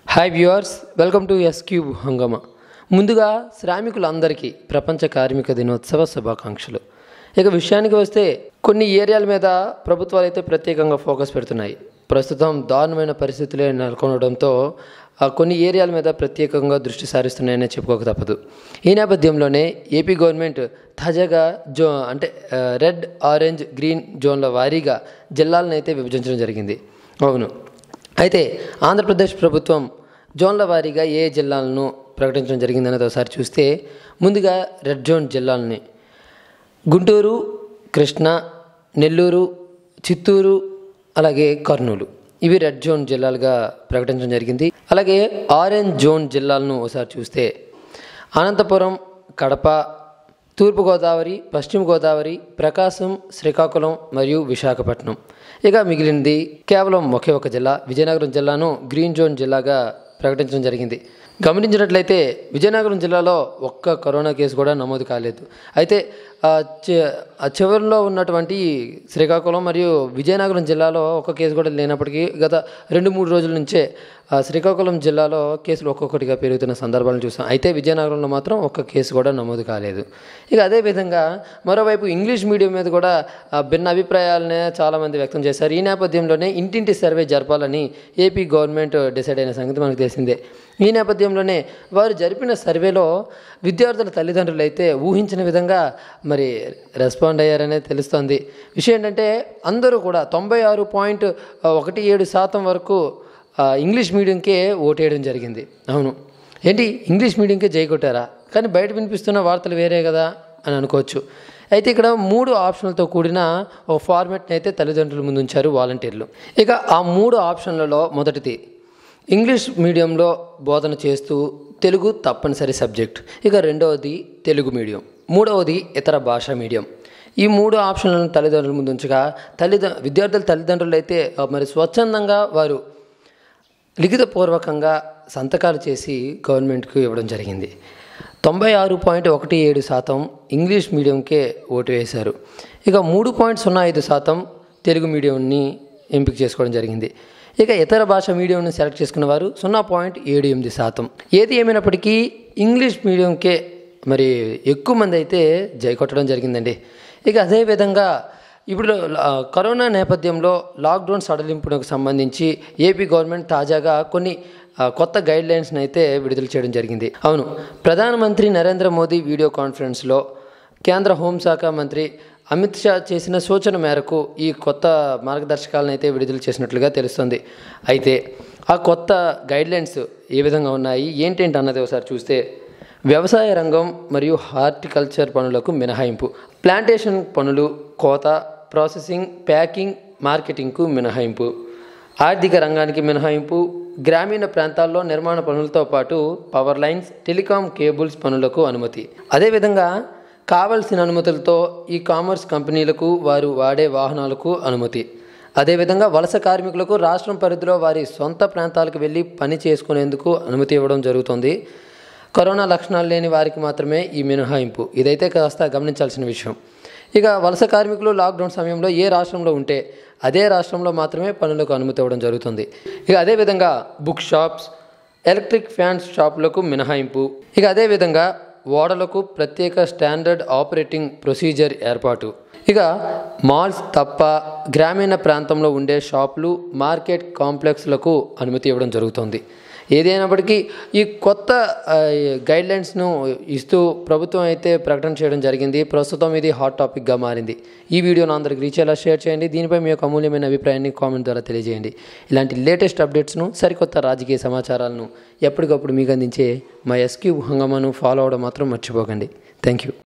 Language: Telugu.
hi viewers welcome to S cube Hungama ముందుగా శ్రామికులందరికీ ప్రపంచ కార్మిక దినోత్సవ శుభాకాంక్షలు ఇక విషయానికి వస్తే కొన్ని ఏరియాల మీద ప్రభుత్వాలు అయితే ప్రత్యేకంగా ఫోకస్ పెడుతున్నాయి ప్రస్తుతం దారుణమైన పరిస్థితులే నెలకొనడంతో ఆ కొన్ని ఏరియాల మీద ప్రత్యేకంగా దృష్టి సారిస్తున్నాయని చెప్పుకోక తప్పదు ఈ నేపథ్యంలోనే ఏపీ గవర్నమెంట్ తాజాగా జో అంటే ఆ, రెడ్ ఆరెంజ్ గ్రీన్ జోన్ల వారీగా జిల్లాలను అయితే విభజించడం జరిగింది అవును అయితే ఆంధ్రప్రదేశ్ ప్రభుత్వం జోన్ల వారీగా ఏ జిల్లాలను ప్రకటించడం జరిగిందనేది ఒకసారి చూస్తే ముందుగా రెడ్ జోన్ జిల్లాలని గుంటూరు కృష్ణా నెల్లూరు చిత్తూరు అలాగే కర్నూలు ఇవి రెడ్ జోన్ జిల్లాలుగా ప్రకటించడం జరిగింది అలాగే ఆరెంజ్ జోన్ జిల్లాలను ఒకసారి చూస్తే అనంతపురం కడప తూర్పుగోదావరి పశ్చిమ గోదావరి ప్రకాశం శ్రీకాకుళం మరియు విశాఖపట్నం ఇక మిగిలినది కేవలం ఒకే ఒక జిల్లా విజయనగరం జిల్లాను గ్రీన్ జోన్ జిల్లాగా ప్రకటించడం జరిగింది గమనించినట్లయితే విజయనగరం జిల్లాలో ఒక్క కరోనా కేసు కూడా నమోదు కాలేదు అయితే ఆ చి- ఆ చివరిలో ఉన్నటువంటి శ్రీకాకుళం మరియు విజయనగరం జిల్లాలో ఒక కేసు కూడా లేనప్పటికీ గత రెండు మూడు రోజుల నుంచే ఆ శ్రీకాకుళం జిల్లాలో కేసులు ఒక్కొక్కటిగా పెరుగుతున్న సందర్భాలను చూసాం అయితే విజయనగరంలో మాత్రం ఒక్క కేసు కూడా నమోదు కాలేదు ఇక అదేవిధంగా మరోవైపు ఇంగ్లీష్ మీడియం మీద కూడా ఆ, భిన్న అభిప్రాయాలనే చాలామంది వ్యక్తం చేశారు ఈ నేపథ్యంలోనే ఇంటింటి సర్వే జరపాలని ఏపీ గవర్నమెంట్ డిసైడ్ అయిన సంగతి మనకు తెలిసిందే ఈ నేపథ్యంలోనే వారు జరిపిన సర్వేలో విద్యార్థుల తల్లిదండ్రులు అయితే ఊహించిన విధంగా మరి రెస్పాండ్ అయ్యారనే తెలుస్తోంది విషయం ఏంటంటే అందరూ కూడా తొంభై ఆరు పాయింట్ ఒకటి ఏడు శాతం వరకు ఆ, ఇంగ్లీష్ మీడియంకే ఓటేయడం జరిగింది అవును ఏంటి ఇంగ్లీష్ మీడియంకే జై కొట్టారా కానీ బయట వినిపిస్తున్న వార్తలు వేరే కదా అని అనుకోవచ్చు అయితే ఇక్కడ మూడు ఆప్షన్లతో కూడిన ఒక ఫార్మెట్ని అయితే తల్లిదండ్రుల ముందు ఉంచారు వాలంటీర్లు ఇక ఆ మూడు ఆప్షన్లలో మొదటిది ఇంగ్లీష్ మీడియంలో బోధన చేస్తూ తెలుగు తప్పనిసరి సబ్జెక్ట్ ఇక రెండవది తెలుగు మీడియం మూడవది ఇతర భాషా మీడియం ఈ మూడు ఆప్షన్లను తల్లిదండ్రుల ముందు ఉంచగా తల్లిద విద్యార్థుల తల్లిదండ్రులు అయితే ఆ, మరి స్వచ్ఛందంగా వారు లిఖితపూర్వకంగా సంతకాలు చేసి గవర్నమెంట్కు ఇవ్వడం జరిగింది తొంభై ఆరు పాయింట్ ఒకటి ఏడు శాతం ఇంగ్లీష్ మీడియంకే ఓటు వేశారు ఇక మూడు పాయింట్ సున్నా ఐదు శాతం తెలుగు మీడియంని ఎంపిక చేసుకోవడం జరిగింది ఇక ఇతర భాష మీడియంని సెలెక్ట్ చేసుకున్న వారు సున్నా పాయింట్ ఏడు ఎనిమిది శాతం ఏది ఏమైనప్పటికీ ఇంగ్లీష్ మీడియంకే మరి ఎక్కువ మంది అయితే జై కొట్టడం జరిగిందండి ఇక అదేవిధంగా ఇప్పుడు ఆ, కరోనా నేపథ్యంలో లాక్డౌన్ సడలింపునకు సంబంధించి ఏపీ గవర్నమెంట్ తాజాగా కొన్ని ఆ, కొత్త గైడ్ లైన్స్ని అయితే విడుదల చేయడం జరిగింది అవును ప్రధానమంత్రి నరేంద్ర మోదీ వీడియో కాన్ఫరెన్స్లో కేంద్ర హోంశాఖ మంత్రి అమిత్ షా చేసిన సూచన మేరకు ఈ కొత్త మార్గదర్శకాలను అయితే విడుదల చేసినట్లుగా తెలుస్తుంది అయితే ఆ కొత్త గైడ్లైన్స్ ఏ విధంగా ఉన్నాయి ఏంటేంటి అన్నది ఒకసారి చూస్తే వ్యవసాయ రంగం మరియు హార్టికల్చర్ పనులకు మినహాయింపు ప్లాంటేషన్ పనులు కోత ప్రాసెసింగ్ ప్యాకింగ్ మార్కెటింగ్కు మినహాయింపు ఆర్థిక రంగానికి మినహాయింపు గ్రామీణ ప్రాంతాల్లో నిర్మాణ పనులతో పాటు పవర్ లైన్స్ టెలికాం కేబుల్స్ పనులకు అనుమతి అదేవిధంగా కావలసిన అనుమతులతో ఈ కామర్స్ కంపెనీలకు వారు వాడే వాహనాలకు అనుమతి అదేవిధంగా వలస కార్మికులకు రాష్ట్రం పరిధిలో వారి సొంత ప్రాంతాలకు వెళ్ళి పని చేసుకునేందుకు అనుమతి ఇవ్వడం జరుగుతుంది కరోనా లక్షణాలు లేని వారికి మాత్రమే ఈ మినహాయింపు ఇదైతే కాస్త గమనించాల్సిన విషయం ఇక వలస కార్మికులు లాక్డౌన్ సమయంలో ఏ రాష్ట్రంలో ఉంటే అదే రాష్ట్రంలో మాత్రమే పనులకు అనుమతి ఇవ్వడం జరుగుతుంది ఇక అదేవిధంగా బుక్ షాప్స్ ఎలక్ట్రిక్ ఫ్యాన్స్ షాపులకు మినహాయింపు ఇక అదేవిధంగా ఓడలకు ప్రత్యేక స్టాండర్డ్ ఆపరేటింగ్ ప్రొసీజర్ ఏర్పాటు ఇక మాల్స్ తప్ప గ్రామీణ ప్రాంతంలో ఉండే షాపులు మార్కెట్ కాంప్లెక్స్లకు అనుమతి ఇవ్వడం జరుగుతుంది ఏదైనప్పటికీ ఈ కొత్త గైడ్లైన్స్ను ఇస్తూ ప్రభుత్వం అయితే ప్రకటన చేయడం జరిగింది ప్రస్తుతం ఇది హాట్ టాపిక్గా మారింది ఈ వీడియోను అందరికి రీచ్ అయ్యేలా షేర్ చేయండి దీనిపై మీ యొక్క అమూల్యమైన అభిప్రాయాన్ని కామెంట్ ద్వారా తెలియజేయండి ఇలాంటి లేటెస్ట్ అప్డేట్స్ను సరికొత్త రాజకీయ సమాచారాలను ఎప్పటికప్పుడు మీకు అందించే మా ఎస్క్యూ హంగమాను ఫాలో అవడం మాత్రం మర్చిపోకండి థ్యాంక్ యూ